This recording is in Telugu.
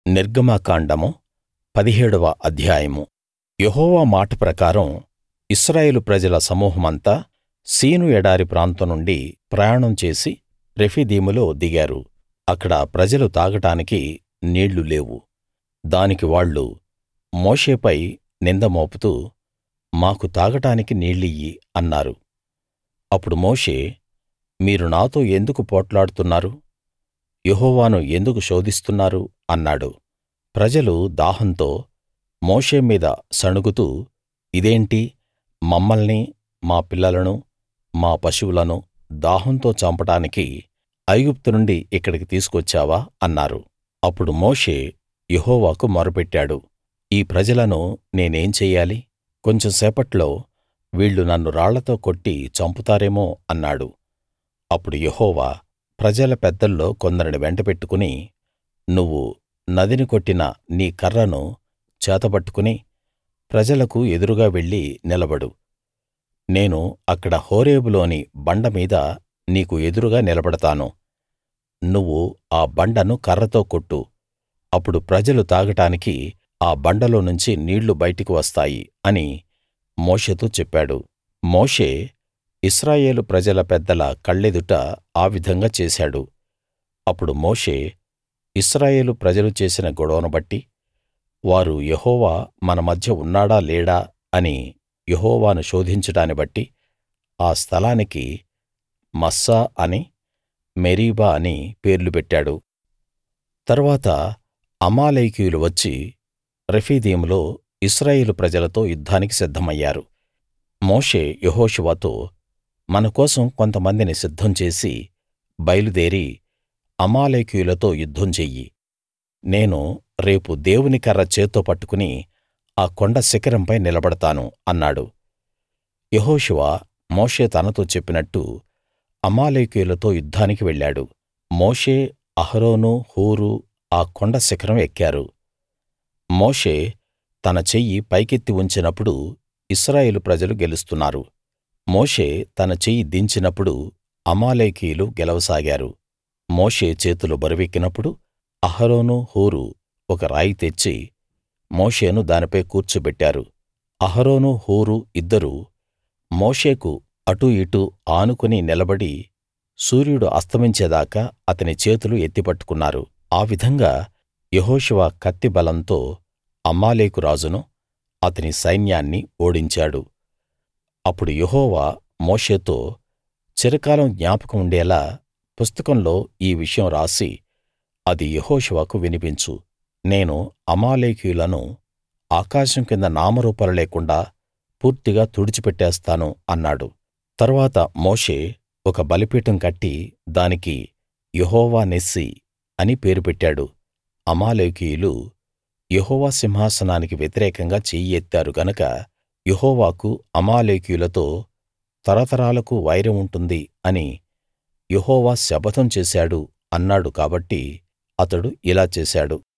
నిర్గమకాండము పదిహేడవ అధ్యాయము యెహోవా మాట ప్రకారం ఇశ్రాయేలు ప్రజల సమూహమంతా సీను ఎడారి ప్రాంతం నుండి ప్రయాణం చేసి రెఫీదీములో దిగారు అక్కడ ప్రజలు తాగడానికి నీళ్లు లేవు దానికి వాళ్ళు మోషేపై నింద మోపుతూ మాకు తాగడానికి నీళ్లియ్యి అన్నారు అప్పుడు మోషే మీరు నాతో ఎందుకు పోట్లాడుతున్నారు యెహోవాను ఎందుకు శోధిస్తున్నారు అన్నాడు ప్రజలు దాహంతో మోషే మీద సణుగుతూ ఇదేంటి మమ్మల్ని మా పిల్లలను మా పశువులను దాహంతో చంపడానికి ఐగుప్తు నుండి ఇక్కడికి తీసుకొచ్చావా అన్నారు అప్పుడు మోషే యెహోవాకు మొరపెట్టాడు ఈ ప్రజలను నేనేం చెయ్యాలి కొంచెం సేపట్లో వీళ్ళు నన్ను రాళ్లతో కొట్టి చంపుతారేమో అన్నాడు అప్పుడు యెహోవా ప్రజల పెద్దల్లో కొందరిని వెంటబెట్టుకుని నువ్వు నదిని కొట్టిన నీ కర్రను చేతబట్టుకుని ప్రజలకు ఎదురుగా వెళ్లి నిలబడు నేను అక్కడ హోరేబులోని బండ మీద నీకు ఎదురుగా నిలబడతాను నువ్వు ఆ బండను కర్రతో కొట్టు అప్పుడు ప్రజలు తాగడానికి ఆ బండలో నుంచి నీళ్లు బయటికి వస్తాయి అని మోషేతో చెప్పాడు మోషే ఇశ్రాయేలు ప్రజల పెద్దల కళ్ళెదుట ఆ విధంగా చేశాడు అప్పుడు మోషే ఇశ్రాయేలు ప్రజలు చేసిన గొడవను బట్టి వారు యెహోవా మన మధ్య ఉన్నాడా లేడా అని యెహోవాను శోధించడాన్ని బట్టి ఆ స్థలానికి మస్సా అని మెరీబా అని పేర్లు పెట్టాడు తరువాత అమాలేకీయులు వచ్చి రెఫీదీములో ఇశ్రాయేలు ప్రజలతో యుద్ధానికి సిద్ధమయ్యారు మోషే యెహోషువతో మన కోసం కొంతమందిని సిద్ధం చేసి బయలుదేరి అమాలేకీయులతో యుద్ధం చెయ్యి నేను రేపు దేవుని కర్ర చేత్తో పట్టుకుని ఆ కొండ శిఖరంపై నిలబడతాను అన్నాడు యెహోషువ మోషే తనతో చెప్పినట్టు అమాలేకీయులతో యుద్ధానికి వెళ్ళాడు మోషే అహరోను హూరు ఆ కొండ శిఖరం ఎక్కారు మోషే తన చెయ్యి పైకెత్తి ఉంచినప్పుడు ఇశ్రాయేలు ప్రజలు గెలుస్తున్నారు మోషే తన చెయ్యి దించినప్పుడు అమాలేకీయులు గెలవసాగారు మోషే చేతులు బరువెక్కినప్పుడు అహరోను హూరు ఒక రాయి తెచ్చి మోషేను దానిపై కూర్చోబెట్టారు అహరోను హూరు ఇద్దరూ మోషేకు అటూ ఇటూ ఆనుకుని నిలబడి సూర్యుడు అస్తమించేదాకా అతని చేతులు ఎత్తి పట్టుకున్నారు ఆ విధంగా యెహోషువ కత్తి బలంతో అమాలేకు రాజును అతని సైన్యాన్ని ఓడించాడు అప్పుడు యెహోవా మోషేతో చిరకాలం జ్ఞాపకం ఉండేలా పుస్తకంలో ఈ విషయం రాసి అది యెహోషువకు వినిపించు నేను అమాలేకీయులను ఆకాశం కింద నామరూపాలు లేకుండా పూర్తిగా తుడిచిపెట్టేస్తాను అన్నాడు తరువాత మోషే ఒక బలిపీఠం కట్టి దానికి యెహోవా నిస్సి అని పేరు పెట్టాడు అమాలేకీయులు యెహోవా సింహాసనానికి వ్యతిరేకంగా చెయ్యి ఎత్తారు గనక యెహోవాకు అమాలేకీయులతో తరతరాలకు వైరం ఉంటుంది అని యెహోవా శపథం చేశాడు అన్నాడు కాబట్టి అతడు ఇలా చేశాడు